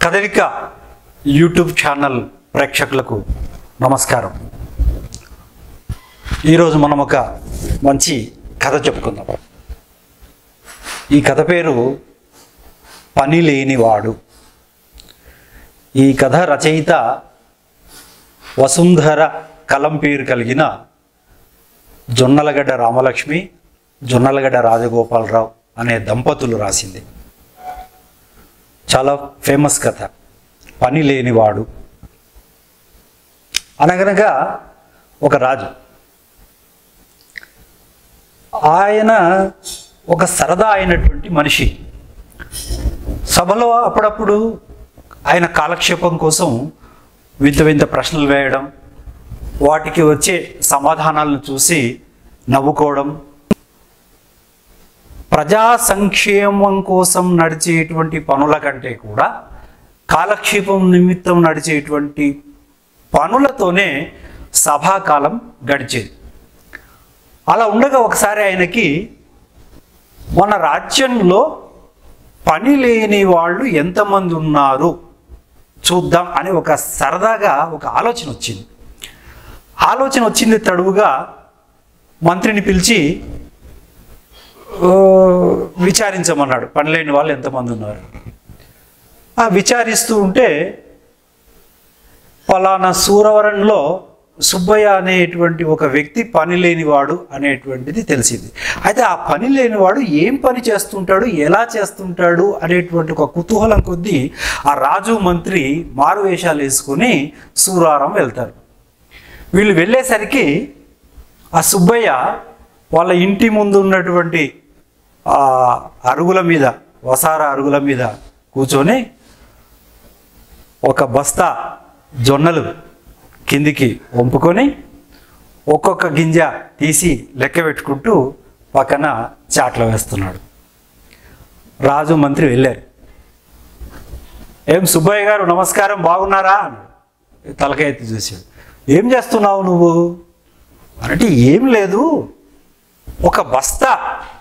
కదలిక YouTube channel ప్రేక్షకులకు నమస్కారం ఈరోజు మనం ఒక మంచి కథ చెప్పుకుందాం ఈ కథ పేరు పని లేనివాడు ఈ కథ రచయిత వసుంధర కలం పేరు కలిగిన జొన్నలగడ్డ రామలక్ష్మి జొన్నలగడ్డ రాజగోపాలరావు అనే దంపతులు రాసింది చాలా ఫేమస్ కథ పని లేనివాడు అనగనగా ఒక రాజు ఆయన ఒక సరదా అయినటువంటి మనిషి సభలో అప్పుడప్పుడు ఆయన కాలక్షేపం కోసం వింత వింత ప్రశ్నలు వేయడం వాటికి వచ్చే సమాధానాలను చూసి నవ్వుకోవడం ప్రజా సంక్షేమం కోసం నడిచేటువంటి పనుల కంటే కూడా కాలక్షేపం నిమిత్తం నడిచేటువంటి పనులతోనే సభాకాలం గడిచేది అలా ఉండగా ఒకసారి ఆయనకి మన రాజ్యంలో పని లేని వాళ్ళు ఎంతమంది ఉన్నారు చూద్దాం అని ఒక సరదాగా ఒక ఆలోచన వచ్చింది ఆలోచన వచ్చింది తడువుగా మంత్రిని పిలిచి "ఓ, విచారించమన్నాడు పని లేని వాళ్ళు ఎంతమంది ఉన్నారు ఆ విచారిస్తూ ఉంటే పలానా సూరవరంలో సుబ్బయ్య అనేటువంటి ఒక వ్యక్తి పని లేనివాడు అనేటువంటిది తెలిసింది అయితే ఆ పని లేనివాడు ఏం పని చేస్తుంటాడు ఎలా చేస్తుంటాడు అనేటువంటి ఒక కుతూహలం కొద్దీ ఆ రాజు మంత్రి మారు వేషాలు వేసుకొని సూరారం వెళ్తారు వీళ్ళు వెళ్ళేసరికి ఆ సుబ్బయ్య వాళ్ళ ఇంటి ముందు ఉన్నటువంటి ఆ అరుగుల మీద వసార అరుగుల మీద కూర్చొని ఒక బస్తా జొన్నలు కిందికి వంపుకొని ఒక్కొక్క గింజ తీసి లెక్క పెట్టుకుంటూ పక్కన చాట్లో వేస్తున్నాడు రాజు మంత్రి వెళ్ళారు ఏం సుబ్బయ్య గారు నమస్కారం బాగున్నారా అన్నాడు తలకాయ ఎత్తి చూశాడు ఏం చేస్తున్నావు నువ్వు అంటే ఏం లేదు ఒక బస్తా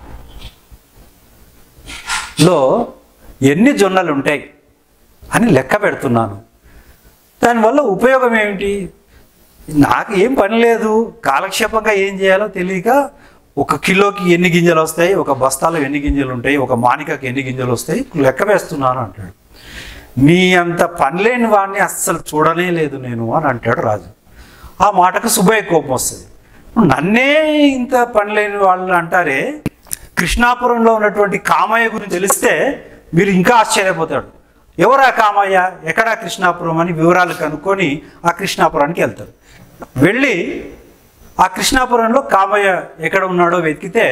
లో ఎన్ని జొన్నలు ఉంటాయి అని లెక్క పెడుతున్నాను దానివల్ల ఉపయోగం ఏమిటి నాకు ఏం పని లేదు కాలక్షేపంగా ఏం చేయాలో తెలియక ఒక కిలోకి ఎన్ని గింజలు వస్తాయి ఒక బస్తాలో ఎన్ని గింజలు ఉంటాయి ఒక మానికకి ఎన్ని గింజలు వస్తాయి లెక్క వేస్తున్నాను అంటాడు నీ అంత పని లేని వాడిని అస్సలు చూడనే లేదు నేను అని అంటాడు రాజు ఆ మాటకు సుబ్బయ్య కోపం వస్తుంది నన్నే ఇంత పని లేని వాళ్ళు అంటారే కృష్ణాపురంలో ఉన్నటువంటి కామయ్య గురించి తెలిస్తే మీరు ఇంకా ఆశ్చర్యపోతాడు ఎవరా కామయ్య ఎక్కడా కృష్ణాపురం అని వివరాలు కనుక్కొని ఆ కృష్ణాపురానికి వెళ్తారు వెళ్ళి ఆ కృష్ణాపురంలో కామయ్య ఎక్కడ ఉన్నాడో వెతికితే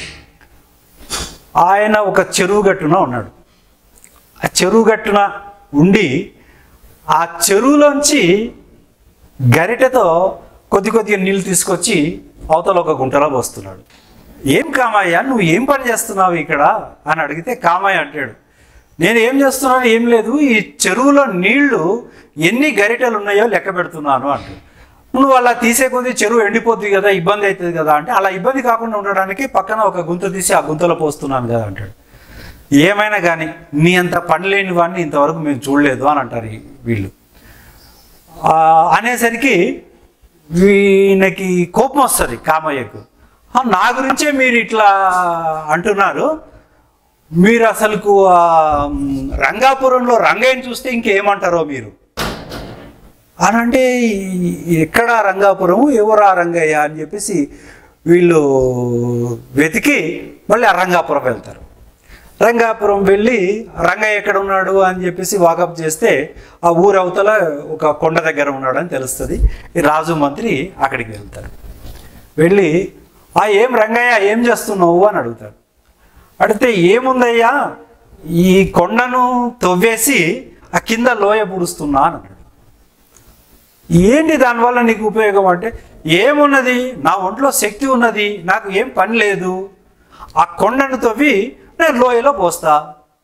ఆయన ఒక చెరువు గట్టున ఉన్నాడు ఆ చెరువు గట్టున ఉండి ఆ చెరువులోంచి గరిటెతో కొద్ది కొద్దిగా నీళ్ళు తీసుకొచ్చి అవతల ఒక గుంటలో పోస్తున్నాడు ఏం కామయ్య నువ్వు ఏం పని చేస్తున్నావు ఇక్కడ అని అడిగితే కామయ్య అంటాడు నేను ఏం చేస్తున్నాను ఏం లేదు ఈ చెరువులో నీళ్లు ఎన్ని గరిటెలు ఉన్నాయో లెక్క పెడుతున్నాను అంటాడు నువ్వు అలా తీసే కొద్దీ చెరువు ఎండిపోద్ది కదా ఇబ్బంది అవుతుంది కదా అంటే అలా ఇబ్బంది కాకుండా ఉండడానికి పక్కన ఒక గుంత తీసి ఆ గుంతలో పోస్తున్నాను కదా అంటాడు ఏమైనా కానీ నీ అంత పని లేని వాడిని ఇంతవరకు మేము చూడలేదు అని అంటారు ఈ- వీళ్ళు ఆ, అనేసరికి వీళ్ళకి కోపం వస్తుంది కామయ్యకు "ఆ, నా గురించే మీరు ఇట్లా అంటున్నారు మీరు అసలుకు ఆ, మ్, రంగాపురంలో రంగయ్యని చూస్తే ఇంకేమంటారో మీరు అని అంటే ఈ- ఎక్కడ రంగాపురం ఎవరు ఆ రంగయ్య అని చెప్పేసి వీళ్ళు వెతికి మళ్ళీ ఆ రంగాపురం వెళ్తారు రంగాపురం వెళ్ళి రంగయ్య ఎక్కడ ఉన్నాడు అని చెప్పేసి వాకప్ చేస్తే ఆ ఊరు అవతల ఒక కొండ దగ్గర ఉన్నాడు అని తెలుస్తుంది ఈ రాజు మంత్రి అక్కడికి వెళ్తారు వెళ్ళి ఆ ఏం రంగయ్య ఏం చేస్తున్నావు అని అడుగుతాడు అడిగితే ఏముందయ్యా ఈ కొండను తవ్వేసి ఆ కింద లోయ పుడుస్తున్నా అని అన్నాడు ఏంటి దానివల్ల నీకు ఉపయోగం అంటే ఏమున్నది నా ఒంట్లో శక్తి ఉన్నది నాకు ఏం పని లేదు ఆ కొండను తవ్వి నేను లోయలో పోస్తా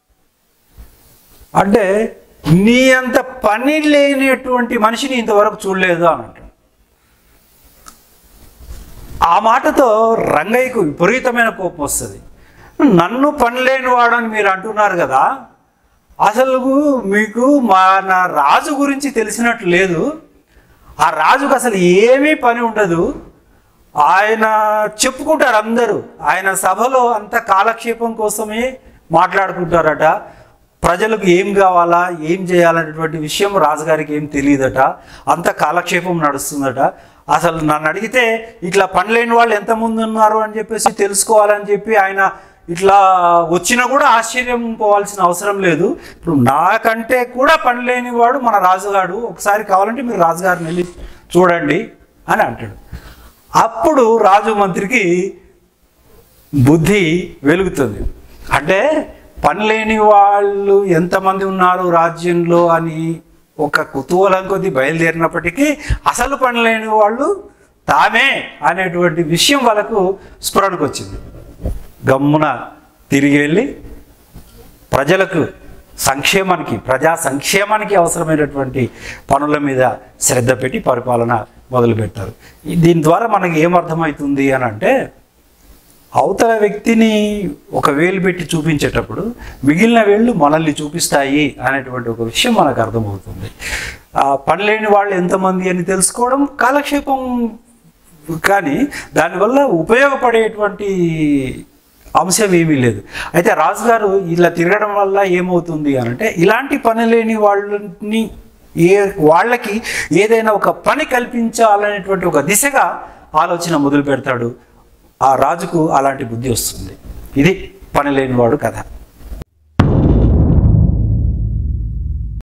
అంటే నీ అంత పని లేనటువంటి మనిషిని ఇంతవరకు చూడలేదు అని అంటాడు ఆ మాటతో రంగయ్యకు విపరీతమైన కోపం వస్తుంది నన్ను పని లేని వాడని మీరు అంటున్నారు కదా అసలు మీకు మన రాజు గురించి తెలిసినట్టు లేదు ఆ రాజుకు అసలు ఏమీ పని ఉండదు ఆయన చెప్పుకుంటారు అందరూ ఆయన సభలో అంత కాలక్షేపం కోసమే మాట్లాడుకుంటారట ప్రజలకు ఏం కావాలా ఏం చేయాలనేటువంటి విషయం రాజుగారికి ఏం తెలియదట అంత కాలక్షేపం నడుస్తుందట అసలు నన్ను అడిగితే ఇట్లా పని లేని వాళ్ళు ఎంతమంది ఉన్నారు అని చెప్పేసి తెలుసుకోవాలని చెప్పి ఆయన ఇట్లా వచ్చినా కూడా ఆశ్చర్యం పోవాల్సిన అవసరం లేదు ఇప్పుడు నాకంటే కూడా పని లేని వాడు మన రాజుగాడు ఒకసారి కావాలంటే మీరు రాజుగారిని వెళ్ళి చూడండి అని అంటాడు అప్పుడు రాజు మంత్రికి బుద్ధి వెలుగుతుంది అంటే పని లేని వాళ్ళు ఎంతమంది ఉన్నారు రాజ్యంలో అని ఒక కుతూహలం కొద్ది బయలుదేరినప్పటికీ అసలు పని లేని వాళ్ళు తామే అనేటువంటి విషయం వాళ్ళకు స్ఫురణకు వచ్చింది గమ్మున తిరిగి వెళ్ళి ప్రజలకు సంక్షేమానికి ప్రజా సంక్షేమానికి అవసరమైనటువంటి పనుల మీద శ్రద్ధ పెట్టి పరిపాలన మొదలుపెట్టారు ఈ- దీని ద్వారా మనకి ఏమర్థమవుతుంది అని అంటే అవతల వ్యక్తిని ఒక వేలు పెట్టి చూపించేటప్పుడు మిగిలిన వేళ్ళు మనల్ని చూపిస్తాయి అనేటువంటి ఒక విషయం మనకు అర్థమవుతుంది ఆ పని లేని వాళ్ళు ఎంతమంది అని తెలుసుకోవడం కాలక్షేపం కానీ దానివల్ల ఉపయోగపడేటువంటి అంశం ఏమీ లేదు అయితే రాజుగారు ఇలా తిరగడం వల్ల ఏమవుతుంది అని అంటే ఇలాంటి పని లేని వాళ్ళని ఏ వాళ్ళకి ఏదైనా ఒక పని కల్పించాలనేటువంటి ఒక దిశగా ఆలోచన మొదలు పెడతాడు ఆ రాజుకు అలాంటి బుద్ధి వస్తుంది ఇది పని లేనివాడు కథ